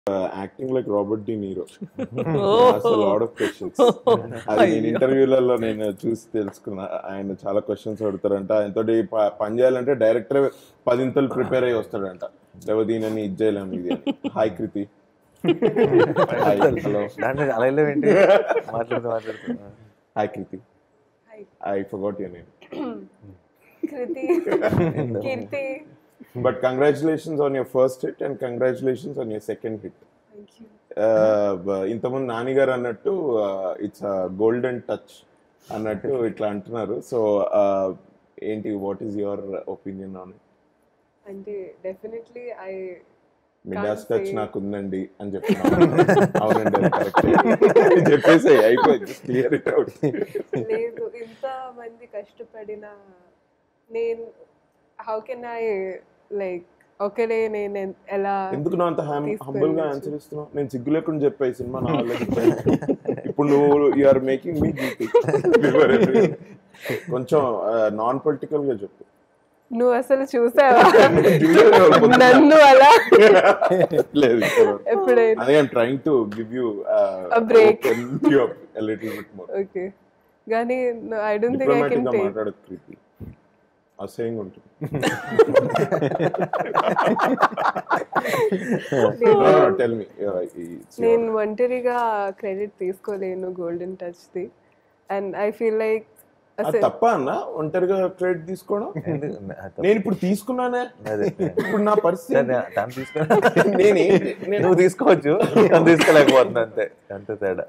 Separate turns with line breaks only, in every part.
Acting like Robert De Niro
Oh.
Lot of questions అది నేను ఇంటర్వ్యూలలో నేను చూసి తెలుసుకున్నా ఆయన చాలా క్వశ్చన్స్ అడుగుతారంట ఆయనతో పని చేయాలంటే డైరెక్టర్ పదింతలు ప్రిపేర్ అయ్యి వస్తాడంట లేకపోతే దీనిని ఇది చేయలేము ఇది అని. హాయ్ కృతి హాయ్ హలో
దాంట్లో అలా వెళ్ళేవేంటి మాట్లాడుతూ మాట్లాడుతూ
hi Kriti
Hi.
I forgot your name
Kriti Keerthi
but congratulations on your first hit and congratulations on your second hit
thank you
ఇంతకుముందు నానిగారు అన్నట్టు ఇట్స్ గోల్డెన్ టచ్ అన్నట్టు ఇట్లా అంటున్నారు సో ఏంటి what is your opinion on
అంటే definitely I
Midas
Can't
touch
say.
నాకు ఉందండి అని చెప్తున్నాను అవునండి అది correct. చెప్పేసి అయిపోయింది క్లియర్ ఇట్ అవుట్
లేదు ఇంత మంది కష్టపడిన నేను హౌ కెన్ ఐ లైక్ ఒకరే నేను ఎన్- ఎలా
ఎందుకు నువ్వు అంత
తీసుకెళ్ళొచ్చు.
హంబుల్ గా ఆన్సర్ ఇస్తున్నావు నేను సిగ్గు లేకుండా చెప్పాయి సినిమా నా వల్ల చెప్పాను. ఇప్పుడు నువ్వు యు ఆర్ మేకింగ్ మీ కొంచెం నాన్ పొలిటికల్ గా చెప్పు
నువ్వు అసలు చూసావా నన్ను అలా
లేదు
ఎప్పుడైనా
అదే I'm trying to give you
A break.
Little bit more
okay కానీ I don't think I
diplomatic
can
గా
టేక్
మాట్లాడదు ప్రీతి అసహ్యంగా ఉంటుంది టెల్ మీ
నేను ఒంటరిగా క్రెడిట్ తీసుకోలేను golden touch the and I feel like అసలు
తప్ప అన్న ఒంటరిగా క్రెడిట్ తీసుకోవడం
ఎందుకు? అది
నేను ఇప్పుడు తీసుకున్నానే
అదే.
ఇప్పుడు నా పరిస్థితి
దాన్ని దాన్ని తీసుకొని
నేనేంటి? నేను
నువ్వు తీసుకోవచ్చు నేను తీసుకోలేకపోతున్నా అంతే అంతే తేడా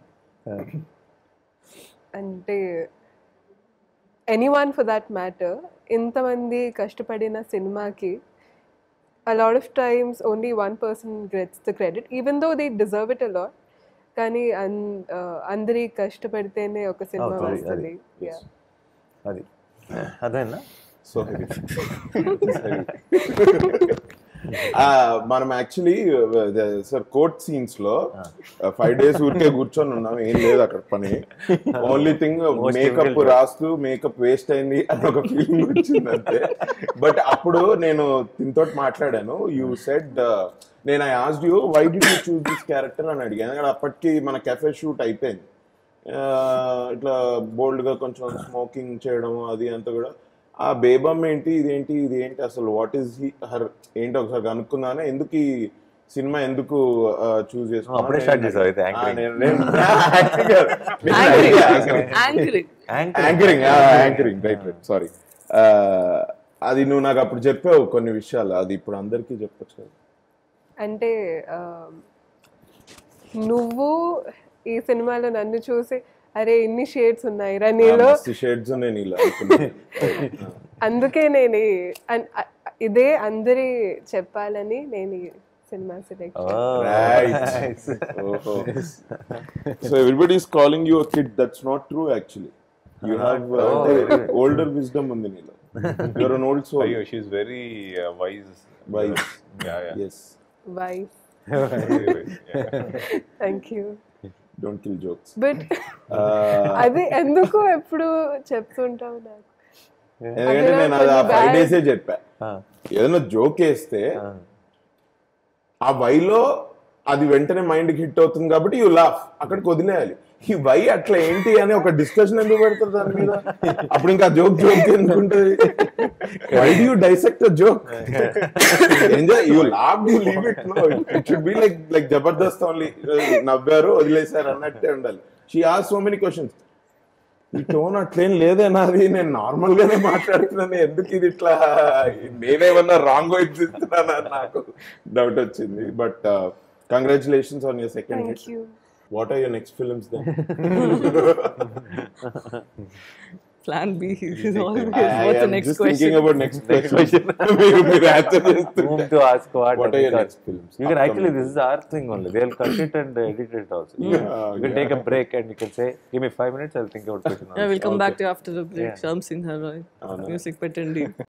అంటే anyone for that matter ఇంతమంది కష్టపడిన సినిమాకి a lot of times only one person gets the credit even though they deserve it a lot కానీ అన్- ఆ, అందరి కష్టపడితేనే ఒక సినిమా
అవుతుంది,
వస్తుంది
అది.
Yeah.
అది అదేనా
సో మనం యాక్చువల్లీ సార్ కోర్ట్ సీన్స్ లో ఫైవ్ డేస్ ఊరికే కూర్చొని ఉన్నాం ఏం లేదు అక్కడ పని only thing
Most
makeup
difficult.
రాస్తూ మేకప్ వేస్ట్ అయింది అని ఒక ఫీలింగ్ వచ్చింది అంతే బట్ అప్పుడు నేను దీంతో మాట్లాడాను యూ సెడ్ నేను I asked you why did you choose this character అని అడిగాను ఎందుకంటే అప్పటికి మన కెఫే షూట్ అయిపోయింది ఆ, ఇట్లా బోల్డ్ గా కొంచెం స్మోకింగ్ చేయడం అది అంతా కూడా ఆ బేబమ్ ఏంటి ఇదేంటి ఇది ఏంటి అసలు వాట్ ఈస్ హీ హర్ ఏంటి ఒకసారి కనుక్కుందానే ఎందుకు ఈ సినిమా ఎందుకు చూస్
అప్పుడే start చేసావా అయితే anchoring?
Anchoring
anchoring anchoring right right sorry అది నువ్వు నాకు అప్పుడు చెప్పావు కొన్ని విషయాలు అది ఇప్పుడు అందరికీ చెప్పొచ్చు కదా
అంటే ఆ, నువ్వు ఈ సినిమాలో నన్ను చూసి అరే ఇన్ని షేడ్స్ ఉన్నాయి రా నీలో
షేడ్స్ నేను ఇలా అనుకున్నా.
అందుకే నేను ఈ- అన్- అ- ఇదే అందరి చెప్పాలని నేను ఈ సినిమా సెలెక్ట్
Right. ఓహో. So everybody is calling you a kid. That's not true actually. You have uh,
Oh.
అంటే older wisdom ఉంది నీలో. You're an old soul.
Ayo, she's very uh, wise.
Wise.
Yeah, yeah.
Yes.
Wife
Very wise, yeah.
Thank you
Don't kill jokes.
But
Uh,
అది ఎందుకు ఎప్పుడు చెప్తుంటావు నాకు
ఎందుకంటే నేను అది ఆ
కొంచెం
ఫైవ్
bad.
డేసే చెప్పా ఏదైనా జోక్ వేస్తే ఆ వైలో అది వెంటనే మైండ్ హిట్ అవుతుంది కాబట్టి యూ లాఫ్ అక్కడికి వదిలేయాలి ఈ వై అట్లా ఏంటి అని ఒక డిస్కషన్ ఎందుకు పెడతారు దాని మీద అప్పుడు ఇంకా జోక్ జోక్ ఎందుకుంటది why do you dissect joke enjoy you laugh you leave it no it should be like like Jabardasth only నవ్వారు వదిలేశారు అన్నట్టే ఉండాలి షీ ఆస్ సో మెనీ క్వశ్చన్స్ ఈ టోన్ అట్లేం లేదే నాది నేను నార్మల్ గానే మాట్లాడుతున్నాను ఎందుకు ఇది ఇట్లా నేనేమన్నా రాంగ్ వైపు ఇస్తున్నానా నాకు డౌట్ వచ్చింది but congratulations on your second
thank
hit
you
what are your next films then
plan B
I
what's
am
next
just thinking
question
about next question. మీరు మీరు answer చేస్తుంటే.
Whom to ask what?
What are your
because
next films?
You can actually,
Upcoming.
this is our thing only. They'll cut it and edit it also. You can,
Yeah,
you can take a
yeah.
break and you can say, give me five minutes, I'll think about question.
Yeah, we'll come back to you after the break.
Yeah.
Shyam Singh Roy.
అవునా?
Music పెట్టండి